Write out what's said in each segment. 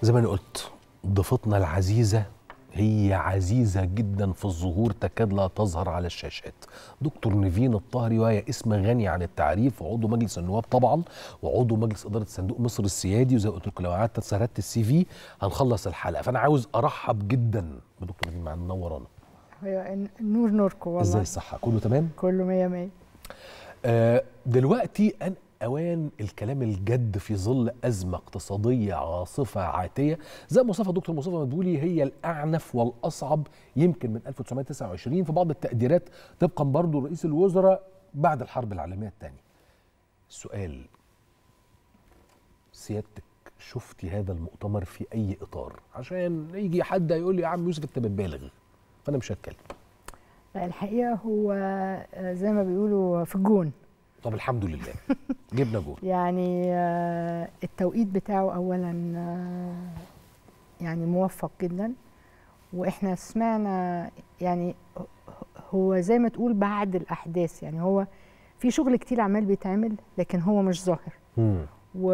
زي ما انا قلت ضيفتنا العزيزه هي عزيزه جدا في الظهور تكاد لا تظهر على الشاشات دكتور نيفين الطاهري وهي اسم غني عن التعريف وعضو مجلس النواب طبعا وعضو مجلس اداره صندوق مصر السيادي وزي ما قلت لكم لو قعدت سردت السي في هنخلص الحلقه فانا عاوز ارحب جدا بدكتور نيفين معانا منورانا هي النور نوركم والله ازاي الصحه كله تمام كله مية مية آه دلوقتي أن أوان الكلام الجد في ظل أزمة اقتصادية عاصفة عاتية زي ما وصفها دكتور مصطفى مدبولي هي الأعنف والأصعب يمكن من 1929 في بعض التقديرات طبقا برضو رئيس الوزراء بعد الحرب العالمية الثانية السؤال سيادتك شفتي هذا المؤتمر في أي إطار عشان يجي حد يقول لي يا عم يوسف أنت بتبالغ فأنا مش هتكلم لا الحقيقة هو آه، زي ما بيقولوا في الجون طب الحمد لله جبنا جول يعني آه، التوقيت بتاعه أولا آه، يعني موفق جدا وإحنا سمعنا يعني هو زي ما تقول بعد الأحداث يعني هو في شغل كتير عمال بيتعمل لكن هو مش ظاهر مم.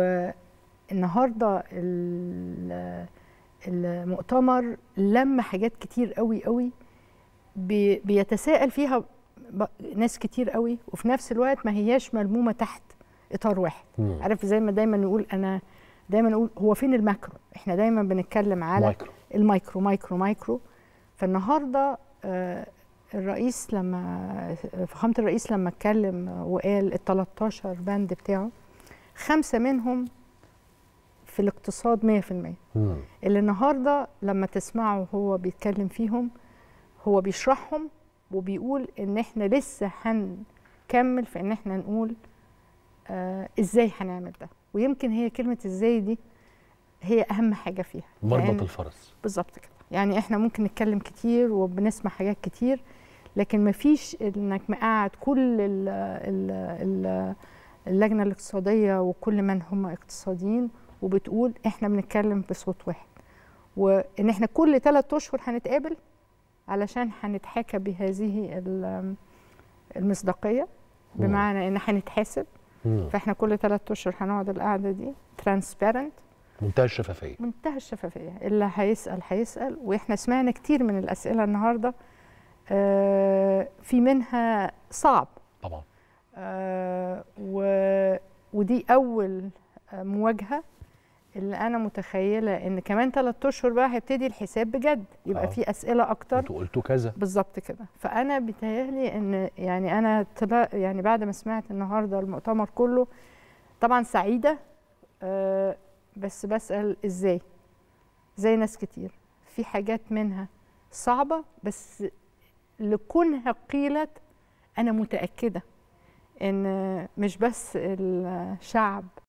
والنهارده ال- المؤتمر لم حاجات كتير قوي قوي بي- بيتساءل فيها ب- ناس كتير قوي وفي نفس الوقت ما هياش ملمومه تحت اطار واحد مم. عارف زي ما دايما نقول انا دايما نقول هو فين الماكرو احنا دايما بنتكلم على مايكرو المايكرو مايكرو مايكرو فالنهارده آه، الرئيس لما فخامه الرئيس لما اتكلم وقال ال 13 بند بتاعه خمسه منهم في الاقتصاد 100% مم. اللي النهارده لما تسمعوا هو بيتكلم فيهم هو بيشرحهم وبيقول ان احنا لسه هنكمل في ان احنا نقول آه ازاي هنعمل ده ويمكن هي كلمه ازاي دي هي اهم حاجه فيها مربط لأن- الفرس بالظبط كده يعني احنا ممكن نتكلم كتير وبنسمع حاجات كتير لكن مفيش انك مقعد كل ال ال ال اللجنه الاقتصاديه وكل من هم اقتصاديين وبتقول احنا بنتكلم بصوت واحد وان احنا كل ثلاث اشهر هنتقابل علشان هنتحاكى بهذه ال- المصداقيه مم. بمعنى ان هنتحاسب مم. فاحنا كل ثلاث اشهر هنقعد القعده دي ترانسبيرنت منتهى الشفافيه منتهى الشفافيه اللي هيسال هيسال واحنا سمعنا كتير من الاسئله النهارده آه، في منها صعب طبعا آه، و- ودي اول آه، مواجهه اللي انا متخيله ان كمان ثلاث اشهر بقى هيبتدي الحساب بجد يبقى آه. في اسئله اكتر انتوا قلتوا كذا بالظبط كده فانا بيتهيألي ان يعني انا طلع يعني بعد ما سمعت النهارده المؤتمر كله طبعا سعيده آه، بس بسأل ازاي زي ناس كتير في حاجات منها صعبة بس لكونها قيلت أنا متأكدة إن مش بس الشعب